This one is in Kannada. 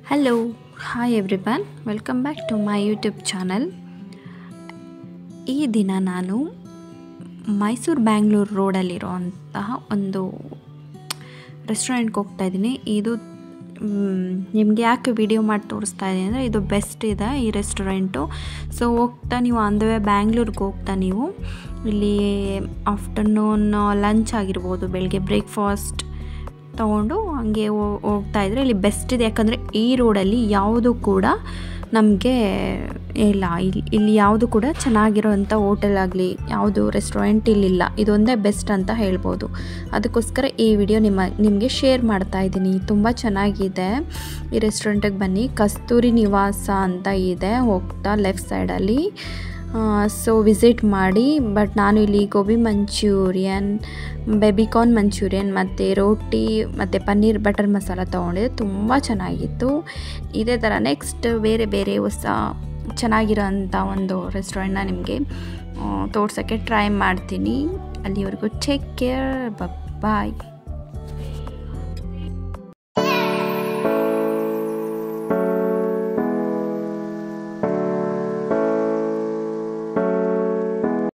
hello hi everyone welcome back to my YouTube channel ಈ ದಿನ ನಾನು ಮೈಸೂರು ಬ್ಯಾಂಗ್ಳೂರು ರೋಡಲ್ಲಿರುವಂತಹ ಒಂದು ರೆಸ್ಟೋರೆಂಟ್ಗೆ ಹೋಗ್ತಾ ಇದ್ದೀನಿ ಇದು ನಿಮಗೆ ಯಾಕೆ ವಿಡಿಯೋ ಮಾಡಿ ತೋರಿಸ್ತಾ ಇದ್ದೀನಿ ಅಂದರೆ ಇದು ಬೆಸ್ಟ್ ಇದೆ ಈ ರೆಸ್ಟೋರೆಂಟು ಸೊ ಹೋಗ್ತಾ ನೀವು ಆನ್ ದ ವೇ ಬ್ಯಾಂಗ್ಳೂರ್ಗೆ ಹೋಗ್ತಾ ನೀವು ಇಲ್ಲಿ ಆಫ್ಟರ್ನೂನ್ ಲಂಚ್ ಆಗಿರ್ಬೋದು ಬೆಳಗ್ಗೆ ಬ್ರೇಕ್ಫಾಸ್ಟ್ ತೊಗೊಂಡು ಹಂಗೆ ಹೋಗ್ತಾ ಇದ್ರೆ ಇಲ್ಲಿ ಬೆಸ್ಟ್ ಇದೆ ಯಾಕಂದರೆ ಈ ರೋಡಲ್ಲಿ ಯಾವುದು ಕೂಡ ನಮಗೆ ಇಲ್ಲ ಇಲ್ಲಿ ಇಲ್ಲಿ ಯಾವುದು ಕೂಡ ಚೆನ್ನಾಗಿರೋವಂಥ ಹೋಟೆಲ್ ಆಗಲಿ ಯಾವುದು ರೆಸ್ಟೋರೆಂಟ್ ಇಲ್ಲಿಲ್ಲ ಇದೊಂದೇ ಬೆಸ್ಟ್ ಅಂತ ಹೇಳ್ಬೋದು ಅದಕ್ಕೋಸ್ಕರ ಈ ವಿಡಿಯೋ ನಿಮ್ಮ ನಿಮಗೆ ಶೇರ್ ಮಾಡ್ತಾ ಇದ್ದೀನಿ ತುಂಬ ಚೆನ್ನಾಗಿದೆ ಈ ರೆಸ್ಟೋರೆಂಟಿಗೆ ಬನ್ನಿ ಕಸ್ತೂರಿ ನಿವಾಸ ಅಂತ ಇದೆ ಹೋಗ್ತಾ ಲೆಫ್ಟ್ ಸೈಡಲ್ಲಿ ಸೊ ವಿಸಿಟ್ ಮಾಡಿ ಬಟ್ ನಾನು ಇಲ್ಲಿ ಗೋಬಿ ಮಂಚೂರಿಯನ್ ಬೇಬಿಕಾರ್ನ್ ಮಂಚೂರಿಯನ್ ಮತ್ತು ರೋಟಿ ಮತ್ತು ಪನ್ನೀರ್ ಬಟರ್ ಮಸಾಲ ತೊಗೊಂಡಿದ್ದೆ ತುಂಬ ಚೆನ್ನಾಗಿತ್ತು ಇದೇ ಥರ ನೆಕ್ಸ್ಟ್ ಬೇರೆ ಬೇರೆ ಹೊಸ ಚೆನ್ನಾಗಿರೋಂಥ ಒಂದು ರೆಸ್ಟೋರೆಂಟ್ನ ನಿಮಗೆ ತೋರ್ಸೋಕ್ಕೆ ಟ್ರೈ ಮಾಡ್ತೀನಿ ಅಲ್ಲಿವರೆಗೂ ಚೆಕ್ ಕೇರ್ ಬಾಯ್